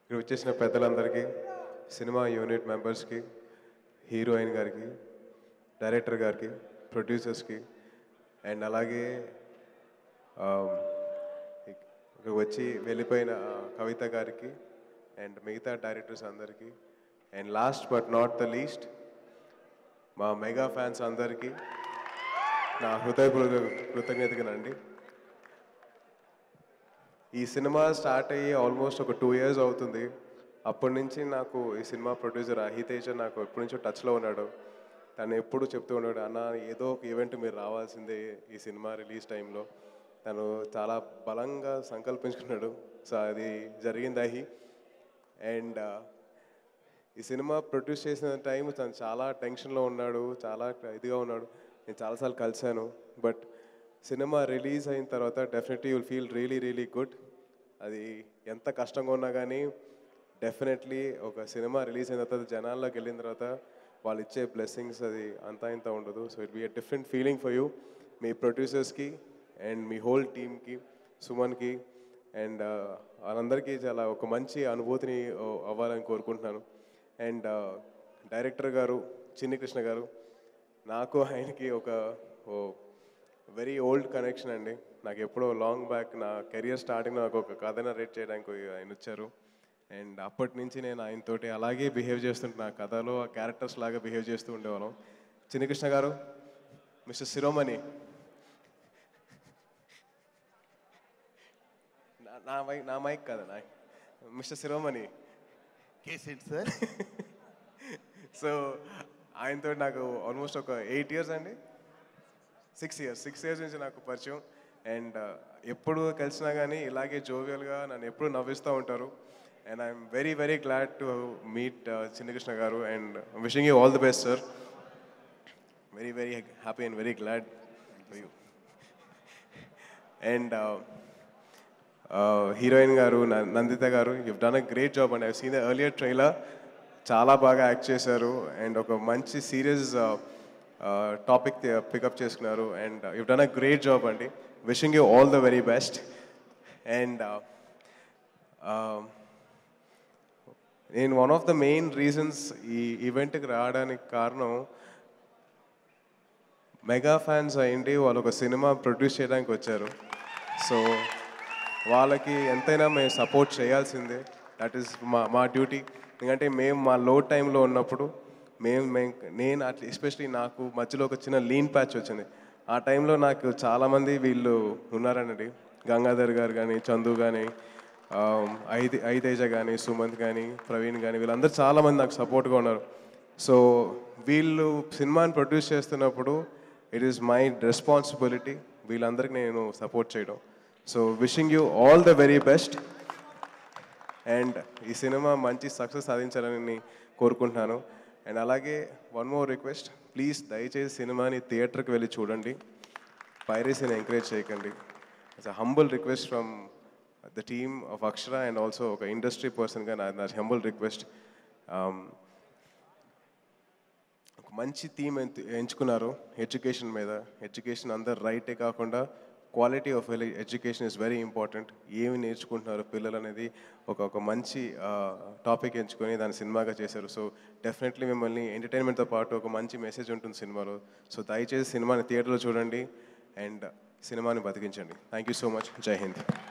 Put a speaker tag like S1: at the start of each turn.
S1: ఇక్కడ వచ్చేసిన పెద్దలందరికీ సినిమా యూనిట్ మెంబర్స్కి హీరోయిన్ గారికి డైరెక్టర్ గారికి ప్రొడ్యూసర్స్కి అండ్ అలాగే ఆ, ఇక్కడ వచ్చి వెళ్ళిపోయిన ఆ, కవిత గారికి అండ్ మిగతా డైరెక్టర్స్ అందరికీ and last but not the least మా మెగా ఫ్యాన్స్ అందరికీ నా హృదయపూర్వక కృతజ్ఞతగానండి ఈ సినిమా స్టార్ట్ అయ్యి ఆల్మోస్ట్ ఒక టూ ఇయర్స్ అవుతుంది అప్పటి నుంచి నాకు ఈ సినిమా ప్రొడ్యూసర్ అహితేజ నాకు ఎప్పటి నుంచో టచ్లో ఉన్నాడు తను ఎప్పుడు చెప్తూ ఉన్నాడు అన్న ఏదో ఒక ఈవెంట్ మీరు రావాల్సిందే ఈ సినిమా రిలీజ్ టైంలో తను చాలా బలంగా సంకల్పించుకున్నాడు సో అది జరిగింది అహి అండ్ ఈ సినిమా ప్రొడ్యూస్ చేసిన టైం తను చాలా టెన్షన్లో ఉన్నాడు చాలా ఇదిగా ఉన్నాడు నేను చాలాసార్లు కలిశాను బట్ సినిమా రిలీజ్ అయిన తర్వాత definitely you'll feel really really good అది ఎంత కష్టంగా ఉన్నా కానీ డెఫినెట్లీ ఒక సినిమా రిలీజ్ అయిన తర్వాత జనాల్లోకి వెళ్ళిన తర్వాత వాళ్ళు ఇచ్చే బ్లెస్సింగ్స్ అది అంతా ఇంత ఉండదు so it be a different feeling for you మీ ప్రొడ్యూసర్స్కి అండ్ మీ హోల్ టీమ్కి సుమన్కి అండ్ వాళ్ళందరికీ చాలా ఒక మంచి అనుభూతిని ఓ, అవ్వాలని కోరుకుంటున్నాను అండ్ డైరెక్టర్ గారు చిన్ని కృష్ణ గారు నాకు ఆయనకి ఒక ఓ వెరీ ఓల్డ్ కనెక్షన్ అండి నాకు ఎప్పుడో లాంగ్ బ్యాక్ నా కెరియర్ స్టార్టింగ్ నాకు ఒక కథ రేట్ చేయడానికి ఆయన వచ్చారు అండ్ అప్పటి నుంచి నేను ఆయనతోటి అలాగే బిహేవ్ చేస్తుంటే నా కథలో ఆ క్యారెక్టర్స్ లాగా బిహేవ్ చేస్తూ ఉండేవాళ్ళం చిన్ని కృష్ణ గారు మిస్టర్ శిరోమణి నా- నా మైక్ నా మైక్ కదా నా మిస్టర్ శిరోమణి
S2: కేసేంటి సార్
S1: సో ఆయనతో నాకు ఆల్మోస్ట్ ఒక ఎయిట్ ఇయర్స్ అండి సిక్స్ ఇయర్స్ సిక్స్ ఇయర్స్ నుంచి నాకు పరిచయం అండ్ ఎప్పుడు కలిసినా కానీ ఇలాగే జోవియల్గా నన్ను ఎప్పుడు నవ్విస్తూ ఉంటారు and I'm very very glad to meet Chinnakrishna garu and wishing you all the best sir very very happy and very glad for you and heroine garu న- Nandita garu you done a great job and I seen the earlier trailer చాలా బాగా act చేశారు and ఒక మంచి serious topic pick up చేసుకున్నారు and you done a great job అండి wishing you all the very best and నేను one of the main reasons ఈ ఈవెంట్కి రావడానికి కారణం మెగా ఫ్యాన్స్ అయ్యింది వాళ్ళు ఒక సినిమా ప్రొడ్యూస్ చేయడానికి వచ్చారు సో వాళ్ళకి ఎంతైనా మేము సపోర్ట్ చేయాల్సిందే దట్ ఈస్ మా మా డ్యూటీ ఎందుకంటే మేము మా లో టైంలో ఉన్నప్పుడు మేము మేము నేను అట్లా ఎస్పెషలీ నాకు మధ్యలో ఒక చిన్న లీన్ ప్యాచ్ వచ్చింది ఆ టైంలో నాకు చాలామంది వీళ్ళు ఉన్నారనండి గంగాధర్ గారు కానీ చందు కానీ ఐది ఐతేజ కానీ సుమంత్ కానీ ప్రవీణ్ కానీ వీళ్ళందరూ చాలామంది నాకు సపోర్ట్గా ఉన్నారు సో వీళ్ళు సినిమాని ప్రొడ్యూస్ చేస్తున్నప్పుడు ఇట్ ఈస్ మై రెస్పాన్సిబిలిటీ వీళ్ళందరికీ నేను సపోర్ట్ చేయడం so wishing you all the very best and ఈ సినిమా మంచి సక్సెస్ సాధించాలని కోరుకుంటున్నాను అండ్ అలాగే వన్ మోర్ రిక్వెస్ట్ ప్లీజ్ దయచేసి సినిమాని థియేటర్కి వెళ్ళి చూడండి పైరసీని ఎంకరేజ్ చేయకండి it's a humble request from the team of Akshara and also ఒక ఇండస్ట్రీ పర్సన్గా నా నా హంబుల్ రిక్వెస్ట్ ఒక మంచి థీమ్ ఎంచుకున్నారు ఎడ్యుకేషన్ మీద ఎడ్యుకేషన్ అందరు రైటే కాకుండా quality of education is very important ఏమి నేర్చుకుంటున్నారు పిల్లలు అనేది ఒక ఒక మంచి టాపిక్ ఎంచుకొని దాన్ని సినిమాగా చేశారు సో డెఫినెట్లీ మిమ్మల్ని ఎంటర్టైన్మెంట్తో పాటు ఒక మంచి మెసేజ్ ఉంటుంది సినిమాలో సో దయచేసి సినిమాని థియేటర్లో చూడండి అండ్ సినిమాని బతికించండి thank you so much Jai Hind